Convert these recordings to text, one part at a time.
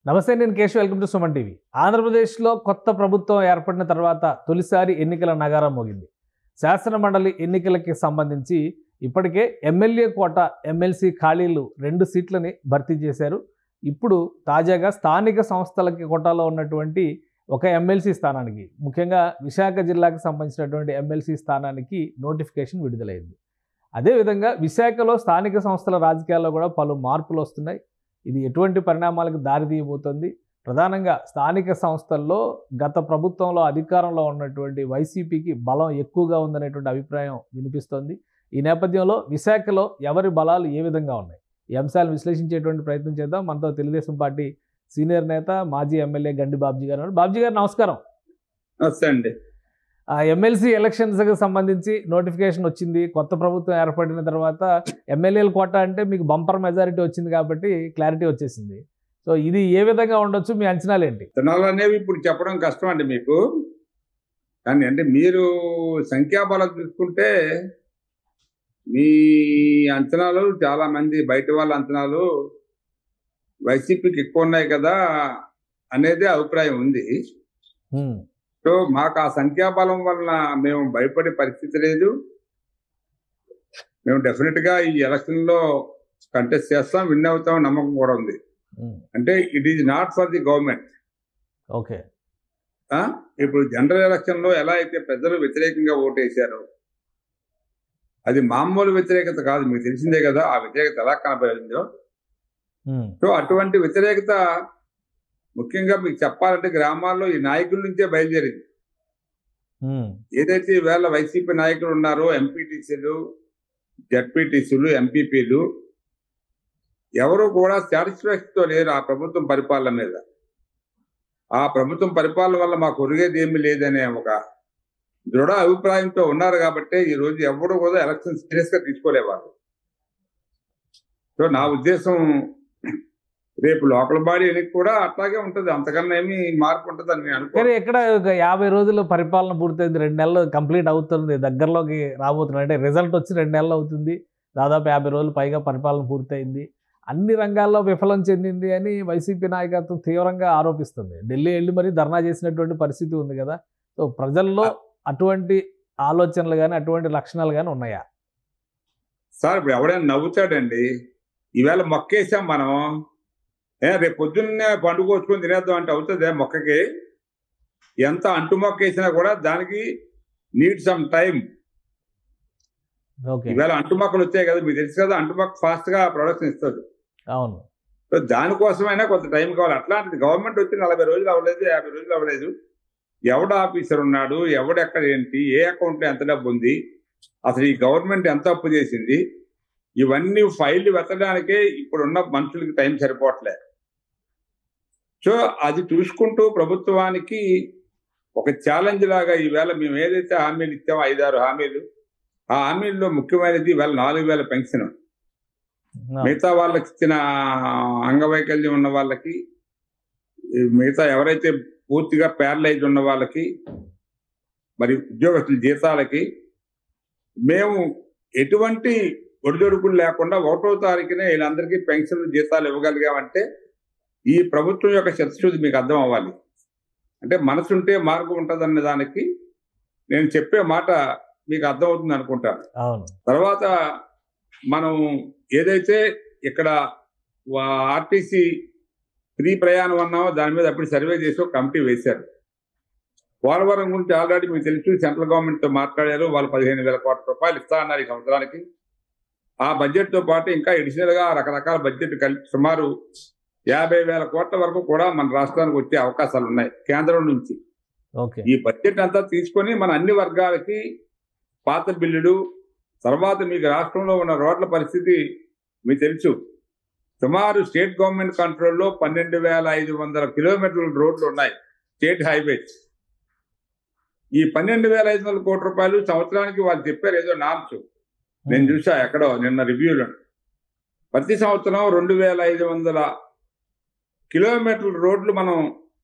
నమస్తే నేను Keshav welcome to Suman TV ఆంధ్రప్రదేశ్లో కొత్త ప్రభుత్వం ఏర్పడిన తర్వాత తొలిసారి ఎన్నికల నగారం మోగింది శాసన మండలి ఎన్నికలకి సంబంధించి ఇప్పటికే ఎమ్మెల్యే కోట ఎమ్మెల్సీ ఖాళీలు రెండు సీట్లని భర్తీ చేశారు ఇప్పుడు తాజాగా స్థానిక సంస్థలకి కోటాలో ఉన్నటువంటి ఒక ఎమ్మెల్సీ స్థానానికి ముఖ్యంగా విశాఖ జిల్లాకు సంబంధించినటువంటి ఎమ్మెల్సీ స్థానానికి నోటిఫికేషన్ విడుదలైంది అదేవిధంగా విశాఖలో స్థానిక సంస్థల రాజకీయాల్లో కూడా పలు మార్పులు వస్తున్నాయి ఇది ఎటువంటి పరిణామాలకు దారితీయబోతోంది ప్రధానంగా స్థానిక సంస్థల్లో గత ప్రభుత్వంలో అధికారంలో ఉన్నటువంటి వైసీపీకి బలం ఎక్కువగా ఉందనేటువంటి అభిప్రాయం వినిపిస్తోంది ఈ నేపథ్యంలో విశాఖలో ఎవరి బలాలు ఏ విధంగా ఉన్నాయి ఈ అంశాలను విశ్లేషించేటువంటి ప్రయత్నం చేద్దాం మనతో తెలుగుదేశం పార్టీ సీనియర్ నేత మాజీ ఎమ్మెల్యే గండి బాబ్జీ గారు ఉన్నారు. బాబ్జీ గారు నమస్కారం నమస్తే అండి ఆ ఎమ్మెల్సీ ఎలక్షన్స్కి సంబంధించి నోటిఫికేషన్ వచ్చింది కొత్త ప్రభుత్వం ఏర్పడిన తర్వాత ఎమ్మెల్యేల కోట అంటే మీకు బంపర్ మెజారిటీ వచ్చింది కాబట్టి క్లారిటీ వచ్చేసింది సో ఇది ఏ విధంగా ఉండొచ్చు మీ అంచనాలు ఏంటి విత్తనాలు అనేవి ఇప్పుడు చెప్పడం కష్టం అండి మీకు కానీ అంటే మీరు సంఖ్యాబలం చూసుకుంటే మీ అంచనాలు చాలా మంది బయట వాళ్ళ అంచనాలు వైసీపీకి ఎక్కువ ఉన్నాయి కదా అనేది అభిప్రాయం ఉంది హ్మ్. సో మాకు ఆ సంఖ్యాబలం వలన మేము భయపడే పరిస్థితి లేదు మేము డెఫినెట్ గా ఈ ఎలక్షన్ లో కంటెస్ట్ చేస్తాం విన్ అవుతాం నమ్మకం కూడా ఉంది హ్మ్. అంటే it is not for the government okay ఆ? ఇప్పుడు జనరల్ ఎలక్షన్ లో ఎలా అయితే ప్రజలు వ్యతిరేకంగా ఓటేశారో అది మామూలు వ్యతిరేకత కాదు మీకు తెలిసిందే కదా ఆ వ్యతిరేకత ఎలా కనబడిందో హ్మ్. సో అటువంటి వ్యతిరేకత ముఖ్యంగా మీకు చెప్పాలంటే గ్రామాల్లో ఈ నాయకుల నుంచే బయలుదేరింది హ్మ్. ఏదైతే ఈవేళ వైసీపీ నాయకులు ఉన్నారో ఎంపీటీసీలు జడ్పీటీసీలు ఎంపీపీలు ఎవరు కూడా సాటిస్ఫాక్షన్ తో లేరు ఆ ప్రభుత్వం పరిపాలన మీద ఆ ప్రభుత్వం పరిపాలన వల్ల మాకు ఒరిగేది ఏమీ లేదనే ఒక దృఢ అభిప్రాయంతో ఉన్నారు కాబట్టి ఈ రోజు ఎవరు కూడా ఎలక్షన్ సీరియస్ గా తీసుకోలేవారు సో నా ఉద్దేశం రేపు లోకల్ బాడీ ఎన్నిక కూడా అట్లాగే ఉంటది అంతకన్నా ఏమి మార్పు ఉంటుందని నేను అనుకో కానీ ఎక్కడ ఒక యాభై రోజులు పరిపాలన పూర్తయింది రెండు నెలలు కంప్లీట్ అవుతుంది దగ్గరలోకి రాబోతుంది అంటే రిజల్ట్ వచ్చి రెండు నెలలు అవుతుంది దాదాపు యాభై రోజులు పైగా పరిపాలన పూర్తయింది అన్ని రంగాల్లో విఫలం చెందింది అని వైసీపీ నాయకత్వం తీవ్రంగా ఆరోపిస్తుంది ఢిల్లీ వెళ్ళి మరీ ధర్నా చేసినటువంటి పరిస్థితి ఉంది కదా సో ప్రజల్లో అటువంటి ఆలోచనలు కానీ అటువంటి లక్షణాలు కానీ ఉన్నాయా సార్ ఇప్పుడు ఎవడైనా నవ్వుతాడండి ఈవేళ మొక్కేసాం మనం ఏ రేపు పొద్దున్నే పండుగ వచ్చుకొని తినేద్దాం అంటే అవుతుంది మొక్కకి ఎంత అంటు మొక్క వేసినా కూడా దానికి నీడ్ సమ్ టైం ఓకే ఈవేళ అంటు మొక్కలు వచ్చాయి కదా మీకు తెలుసు కదా అంటు మొక్క ఫాస్ట్ గా ప్రొడక్షన్ ఇస్తుంది అవును సో దానికోసమైనా కొంత టైం కావాలి అట్లాంటిది గవర్నమెంట్ వచ్చి నలభై రోజులు అవ్వలేదు యాభై రోజులు అవ్వలేదు ఎవడ ఆఫీసర్ ఉన్నాడు ఎవడెక్కడ ఏంటి ఏ అకౌంట్లో ఎంత డబ్బు ఉంది అసలు ఈ గవర్నమెంట్ ఎంత అప్పు చేసింది ఇవన్నీ ఫైల్ వెతకడానికే ఇప్పుడున్న మనుషులకి టైం సరిపోవట్లే సో అది చూసుకుంటూ ప్రభుత్వానికి ఒక ఛాలెంజ్ లాగా ఈవేళ మేము ఏదైతే హామీలు ఇచ్చామో ఐదారు హామీలు ఆ హామీల్లో ముఖ్యమైనది ఇవాళ నాలుగు వేల పెన్షన్ మిగతా వాళ్ళకి ఇచ్చిన అంగవైకల్యం ఉన్న వాళ్ళకి ఈ మిగతా ఎవరైతే పూర్తిగా ప్యారలైజ్ ఉన్న వాళ్ళకి మరి ఉద్యోగస్తుల జీతాలకి మేము ఎటువంటి ఒడిదొడుకులు లేకుండా ఒకటో తారీఖునే వీళ్ళందరికీ పెన్షన్ జీతాలు ఇవ్వగలిగామంటే ఈ ప్రభుత్వం యొక్క శతశుద్ధి మీకు అర్థం అవ్వాలి అంటే మనసుంటే మార్గం ఉంటుందన్న దానికి నేను చెప్పే మాట మీకు అర్థమవుతుంది అనుకుంటాను అవును తర్వాత మనం ఏదైతే ఇక్కడ ఆర్టీసీ ఫ్రీ ప్రయాణం అన్నామో దాని మీద అప్పుడు సర్వే చేసి ఒక కమిటీ వేశారు పోలవరం గురించి ఆల్రెడీ మీకు తెలుసు సెంట్రల్ గవర్నమెంట్ తో మాట్లాడారు వాళ్ళు పదిహేను వేల కోట్ల రూపాయలు ఇస్తా అన్నారు ఈ సంవత్సరానికి ఆ బడ్జెట్ తో పాటు ఇంకా అడిషనల్ గా రకరకాల బడ్జెట్ కలిపి సుమారు యాభై వేల కోట్ల వరకు కూడా మన రాష్ట్రానికి వచ్చే అవకాశాలు ఉన్నాయి కేంద్రం నుంచి ఓకే ఈ బడ్జెట్ అంతా తీసుకొని మన అన్ని వర్గాలకి పాత బిల్లులు తర్వాత మీకు రాష్ట్రంలో ఉన్న రోడ్ల పరిస్థితి మీకు తెలుసు సుమారు స్టేట్ గవర్నమెంట్ కంట్రోల్లో పన్నెండు వేల ఐదు వందల కిలోమీటర్ల రోడ్లు ఉన్నాయి స్టేట్ హైవేస్ ఈ పన్నెండు వేల ఐదు వందల కోట్ల రూపాయలు సంవత్సరానికి వాళ్ళు చెప్పారు ఏదో నామ్స్ నేను చూసా ఎక్కడో నిన్న రివ్యూలో ప్రతి సంవత్సరం రెండు వేల ఐదు వందల కిలోమీటర్ల రోడ్లు మనం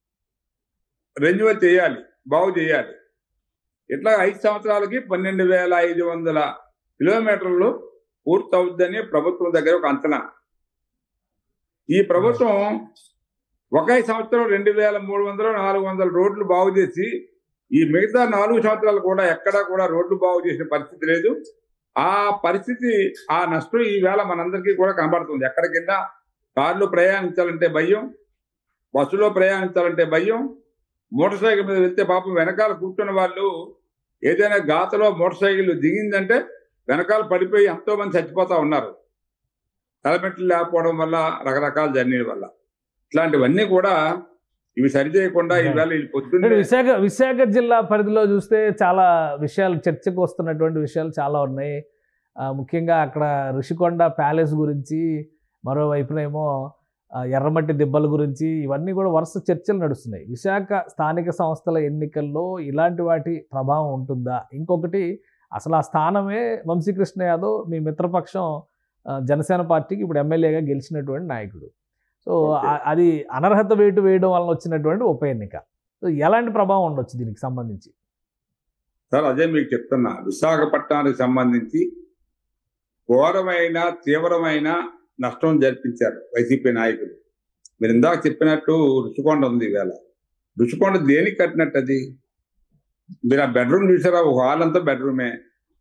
రెన్యువల్ చేయాలి బాగు చేయాలి ఇట్లా ఐదు సంవత్సరాలకి పన్నెండు వేల ఐదు వందల కిలోమీటర్లు పూర్తవుద్దని ప్రభుత్వం దగ్గర ఒక అంచనా ఈ ప్రభుత్వం ఒకే సంవత్సరం రెండు వేల మూడు వందలు నాలుగు వందల రోడ్లు బాగు చేసి ఈ మిగతా నాలుగు సంవత్సరాలు కూడా ఎక్కడా కూడా రోడ్లు బాగు చేసిన పరిస్థితి లేదు ఆ పరిస్థితి ఆ నష్టం ఈ వేళ మనందరికీ కూడా కనబడుతుంది ఎక్కడికిన్నా కార్లు ప్రయాణించాలంటే భయం బస్సులో ప్రయాణించాలంటే భయం మోటార్ సైకిల్ మీద వెళ్తే పాపం వెనకాల కూర్చున్న వాళ్ళు ఏదైనా గాతలో మోటార్ సైకిల్ దిగిందంటే వెనకాల పడిపోయి ఎంతో మంది చచ్చిపోతా ఉన్నారు తలపెట్లు లేకపోవడం వల్ల రకరకాల జర్నీల వల్ల ఇట్లాంటివన్నీ కూడా ఇవి సరి చేయకుండా ఈవేళ ఈ అంటే పొద్దున్నే విశాఖ విశాఖ జిల్లా పరిధిలో చూస్తే చాలా విషయాలు చర్చకు వస్తున్నటువంటి విషయాలు చాలా ఉన్నాయి ఆ, ముఖ్యంగా అక్కడ ఋషికొండ ప్యాలెస్ గురించి మరోవైపునేమో ఆ, ఎర్రమట్టి దెబ్బల గురించి ఇవన్నీ కూడా వరుస చర్చలు నడుస్తున్నాయి విశాఖ స్థానిక సంస్థల ఎన్నికల్లో ఇలాంటి వాటి ప్రభావం ఉంటుందా ఇంకొకటి అసలు ఆ స్థానమే వంశీకృష్ణ యాదవ్ మీ మిత్రపక్షం ఆ, జనసేన పార్టీకి ఇప్పుడు ఎమ్మెల్యేగా గెలిచినటువంటి నాయకుడు సో ఆ- అది అనర్హత వేటు వేయడం వలన వచ్చినటువంటి ఉప ఎన్నిక సో ఎలాంటి ప్రభావం ఉండొచ్చు దీనికి సంబంధించి సార్ అదే మీకు చెప్తున్నా విశాఖపట్నానికి సంబంధించి ఘోరమైన తీవ్రమైన నష్టం జరిపించారు వైసీపీ నాయకులు మీరు ఇందాక చెప్పినట్టు రుచికొండ ఉంది ఈవేళ రుచికొండ దేనికి కట్టినట్టు అది మీరు ఆ బెడ్రూమ్ చూసారా ఒక హాల్ అంతా బెడ్రూమే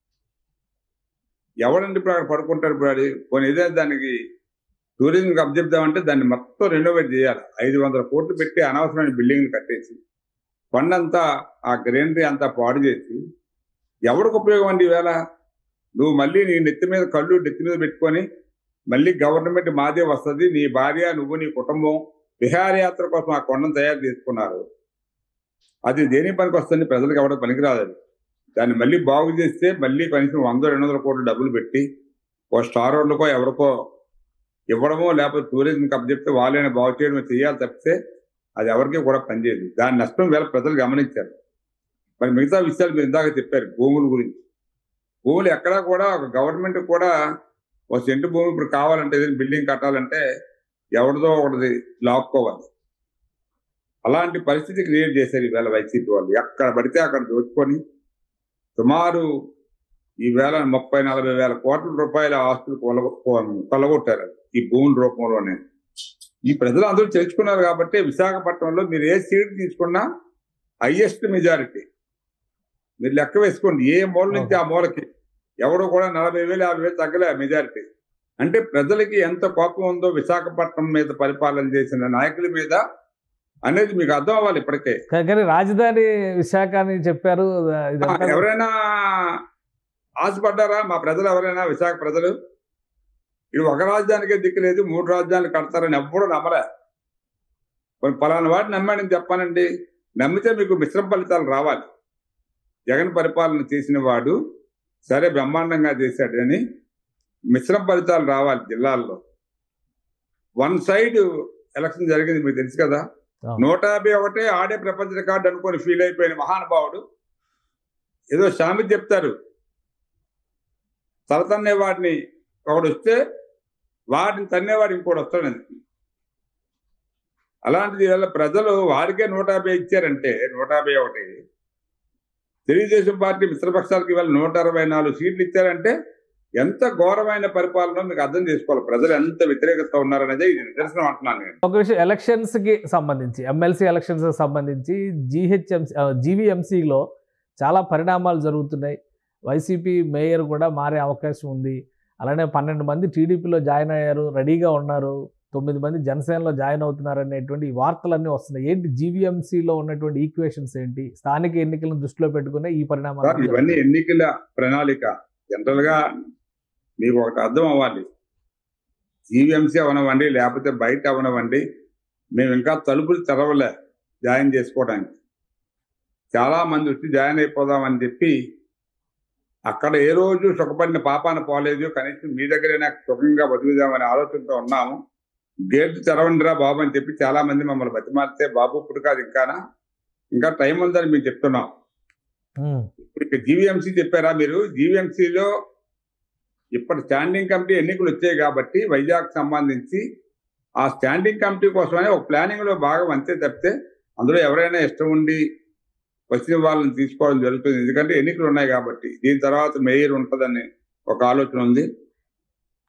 ఎవడండి ఇప్పుడు అక్కడ పడుకుంటారు ఇప్పుడు అది కొన్ని ఏదైనా దానికి టూరిజంకి అబ్జెప్దామంటే దాన్ని మొత్తం రెనోవేట్ చేయాలి ఐదు వందల కోట్లు పెట్టి అనవసరమైన బిల్డింగ్లు కట్టేసి కొండంతా ఆ గ్రీనరీ అంతా పాడు చేసి ఎవరికి ఉపయోగం అండి ఈవేళ నువ్వు మళ్ళీ నీ నెత్తి మీద కళ్ళు నెత్తి మీద పెట్టుకొని మళ్ళీ గవర్నమెంట్ మాదే వస్తుంది నీ భార్య నువ్వు నీ కుటుంబం విహారయాత్ర కోసం ఆ కొండను తయారు చేసుకున్నారు అది దేని పనికి వస్తుంది ప్రజలకు ఎవరికి పనికిరాదు అది దాన్ని మళ్ళీ బాగు చేస్తే మళ్ళీ కనీసం వంద రెండు వందల కోట్లు డబ్బులు పెట్టి ఓ స్టార్ రోడ్లకో ఎవరికో ఇవ్వడమో లేకపోతే టూరిజం కప్ చెప్తే వాళ్ళైనా బాగు చేయడమో చేయాలి తప్పితే అది ఎవరికి కూడా పనిచేయదు దాని నష్టం వేళ ప్రజలు గమనించారు మరి మిగతా విషయాలు మీరు ఇందాక చెప్పారు భూముల గురించి భూములు ఎక్కడా కూడా ఒక గవర్నమెంట్ కూడా ఒక సెంటు భూమి ఇప్పుడు కావాలంటే ఏదైనా బిల్డింగ్ కట్టాలంటే ఎవరిదో ఒకటిది లాక్కోవాలి అలాంటి పరిస్థితి క్రియేట్ చేశారు ఈవేళ వైసీపీ వాళ్ళు ఎక్కడ పడితే అక్కడ దోచుకొని సుమారు ఈవేళ ముప్పై నలభై వేల కోట్ల రూపాయల ఆస్తులు కొలగొ కొలగొట్టారు ఈ భూముల రూపంలోనే ఈ ప్రజలు అందరూ తెలుసుకున్నారు కాబట్టి విశాఖపట్నంలో మీరు ఏ సీట్ తీసుకున్నా హైయెస్ట్ మెజారిటీ మీరు లెక్క వేసుకోండి ఏ మూల నుంచి ఆ మూలకి ఎవడు కూడా నలభై వేలు యాభై వేలు తగ్గలే మెజారిటీ అంటే ప్రజలకి ఎంత కోపం ఉందో విశాఖపట్నం మీద పరిపాలన చేసిన నాయకుల మీద అనేది మీకు అర్థం అవ్వాలి ఇప్పటికే కా- కానీ రాజధాని విశాఖ అని చెప్పారు ఆ, ఇదంతా ఎవరైనా ఆశపడ్డారా మా ప్రజలు ఎవరైనా విశాఖ ప్రజలు ఇది ఒక రాజధానికే దిక్కు లేదు మూడు రాజధానులు కడతారని ఎవ్వడూ నమ్మలే మరి పలానా వాటిని నమ్మాడని చెప్పానండి నమ్మితే మీకు మిశ్రమ ఫలితాలు రావాలి జగన్ పరిపాలన చేసిన వాడు సరే బ్రహ్మాండంగా చేశాడు అని మిశ్రమ ఫలితాలు రావాలి జిల్లాల్లో వన్ సైడ్ ఎలక్షన్ జరిగింది మీకు తెలుసు కదా అవును. నూట యాభై ఒకటే ఆడే ప్రపంచ రికార్డు అనుకొని ఫీల్ అయిపోయిన మహానుభావుడు ఏదో సామెత చెప్తారు తల తన్నే వాడిని ఒకడు వస్తే వాడిని తన్నేవాడు ఇంకోటి వస్తాడని అలాంటిది వల్ల ప్రజలు వారికే నూట యాభై ఇచ్చారంటే నూట యాభై ఒకటి తెలుగుదేశం పార్టీ మిత్రపక్షాలకు ఇవాళ నూట అరవై నాలుగు సీట్లు ఇచ్చారంటే ఎంత ఘోరమైన పరిపాలన మీకు అర్థం చేసుకోవాలి ప్రజలు ఎంత వ్యతిరేకత ఉన్నారనేది ఇది నిదర్శనం అంటున్నాను నేను ఒక విషయం ఎలక్షన్స్ కి సంబంధించి ఎమ్మెల్సీ ఎలక్షన్స్ కి సంబంధించి జీహెచ్ఎంసీ జీవీఎంసీలో చాలా పరిణామాలు జరుగుతున్నాయి వైసీపీ మేయర్ కూడా మారే అవకాశం ఉంది అలానే పన్నెండు మంది టీడీపీలో జాయిన్ అయ్యారు రెడీగా ఉన్నారు తొమ్మిది మంది జనసేనలో జాయిన్ అవుతున్నారు అనేటువంటి ఈ వార్తలన్నీ వస్తున్నాయి ఏంటి జీవీఎంసీలో ఉన్నటువంటి ఈక్వేషన్స్ ఏంటి స్థానిక ఎన్నికలను దృష్టిలో పెట్టుకునే ఈ సార్ పరిణామాలు ఇవన్నీ ఎన్నికల ప్రణాళిక జనరల్ గా మీకు ఒకటి అర్థం అవ్వాలి జీవీఎంసీ అవనవ్వండి లేకపోతే బయట అవనవ్వండి మేము ఇంకా తలుపులు తెరవలే జాయిన్ చేసుకోవడానికి చాలా మంది వచ్చి జాయిన్ అయిపోదామని చెప్పి అక్కడ ఏ రోజు సుఖపడిన పాపాన పోలేదు కనీసం మీ దగ్గరైనా సుఖంగా బతుకుదామనే ఆలోచనతో ఉన్నాము గేట్ తెరవండిరా బాబు అని చెప్పి చాలా మంది మమ్మల్ని బతిమాలితే బాబు ఇప్పుడు కాదు ఇంకానా ఇంకా టైం ఉందని మేము చెప్తున్నాం ఉమ్, ఇప్పుడు ఇక జీవీఎంసీ చెప్పారా మీరు జీవీఎంసీలో ఇప్పటి స్టాండింగ్ కమిటీ ఎన్నికలు వచ్చాయి కాబట్టి వైజాగ్ సంబంధించి ఆ స్టాండింగ్ కమిటీ కోసమనే ఒక ప్లానింగ్ లో భాగం అంతే తప్పితే అందులో ఎవరైనా ఇష్టం ఉండి వచ్చిన వాళ్ళని తీసుకోవడం జరుగుతుంది ఎందుకంటే ఎన్నికలు ఉన్నాయి కాబట్టి దీని తర్వాత మేయర్ ఉంటుందని ఒక ఆలోచన ఉంది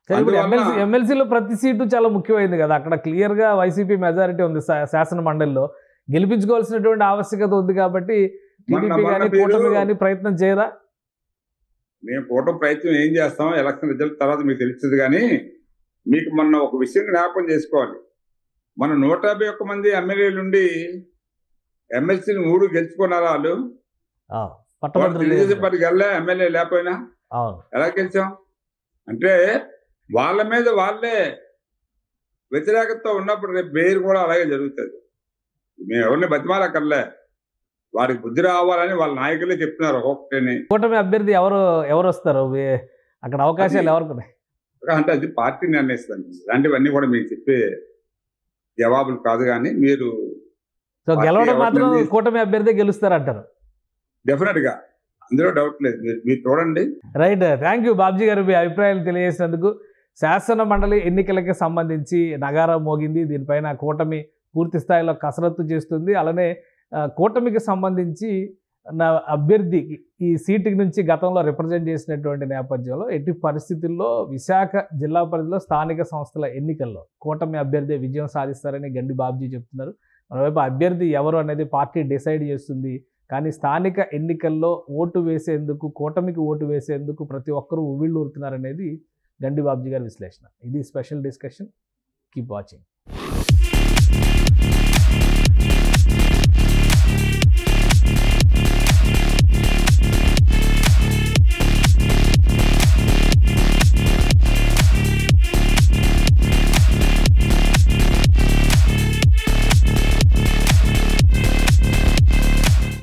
సరే ఇప్పుడు అందువల్ల- ఎమ్మెల్సీ ఎమ్మెల్సీలో ప్రతి సీటు చాలా ముఖ్యమైనది కదా అక్కడ క్లియర్ గా వైసీపీ మెజారిటీ ఉంది శా- శాసన మండలిలో గెలిపించుకోవాల్సినటువంటి ఆవశ్యకత ఉంది కాబట్టి మొన్న- టీడీపీ మొన్న కానీ మీరు- కూటమి కానీ ప్రయత్నం చేయరా మేము కూటమి ప్రయత్నం ఏం చేస్తాం ఎలక్షన్ రిజల్ట్ తర్వాత మీకు తెలుస్తుంది కానీ మీకు మొన్న ఒక విషయం జ్ఞాపకం చేసుకోవాలి మన నూట యాభై ఒక్క మంది ఎమ్మెల్యేలుండి ఎమ్మెల్సీని మూడు గెలుచుకున్నారు వాళ్ళు ఆ, వాళ్ళు పట్టభద్రులు తెలుగుదేశం లేదు. పార్టీకి వెళ్ళా ఎమ్మెల్యే లేకపోయినా అవును ఎలా గెలిచాం అంటే వాళ్ళ మీద వాళ్ళే వ్యతిరేకతతో ఉన్నప్పుడు రేపు బెయిర్ కూడా అలాగే జరుగుతుంది మేము ఎవరిని బతిమాలక్కర్లే వారికి బుద్ధి రావాలని వాళ్ళ నాయకులే చెప్తున్నారు ఒక్కొక్కటిని కూటమి అభ్యర్థి ఎవరు ఎవరు వస్తారు వే- అక్కడ అవకాశాలు అది- ఎవరికి ఉన్నాయి అంటే అది పార్టీ నిర్ణయిస్తుంది ఇలాంటివన్నీ కూడా మీకు చెప్పే జవాబులు కాదు కానీ మీరు సో పార్టీ గెలవడం ఎవరిని మాత్రం నిర్ణయిస్తే- కూటమి అభ్యర్థి గెలుస్తారంటారు డెఫినెట్ గా అందులో డౌట్ లేదు మీరు మీరు చూడండి రైట్ థ్యాంక్ యూ బాబ్జీ గారు మీ అభిప్రాయాలు తెలియజేసినందుకు శాసన మండలి ఎన్నికలకి సంబంధించి నగారం మోగింది దీనిపైన కూటమి పూర్తి స్థాయిలో కసరత్తు చేస్తుంది అలానే ఆ, కూటమికి సంబంధించి నా అభ్యర్థికి ఈ సీటుకి నుంచి గతంలో రిప్రజెంట్ చేసినటువంటి నేపథ్యంలో ఎట్టి పరిస్థితుల్లో విశాఖ జిల్లా పరిధిలో స్థానిక సంస్థల ఎన్నికల్లో కూటమి అభ్యర్థి విజయం సాధిస్తారని గండి బాబ్జీ చెప్తున్నారు మరోవైపు అభ్యర్థి ఎవరు అనేది పార్టీ డిసైడ్ చేస్తుంది కానీ స్థానిక ఎన్నికల్లో ఓటు వేసేందుకు కూటమికి ఓటు వేసేందుకు ప్రతి ఒక్కరూ ఉవ్విళ్ళు ఊరుతున్నారనేది గండి బాబ్జీ గారి విశ్లేషణ ఇది స్పెషల్ డిస్కషన్ కీప్ వాచింగ్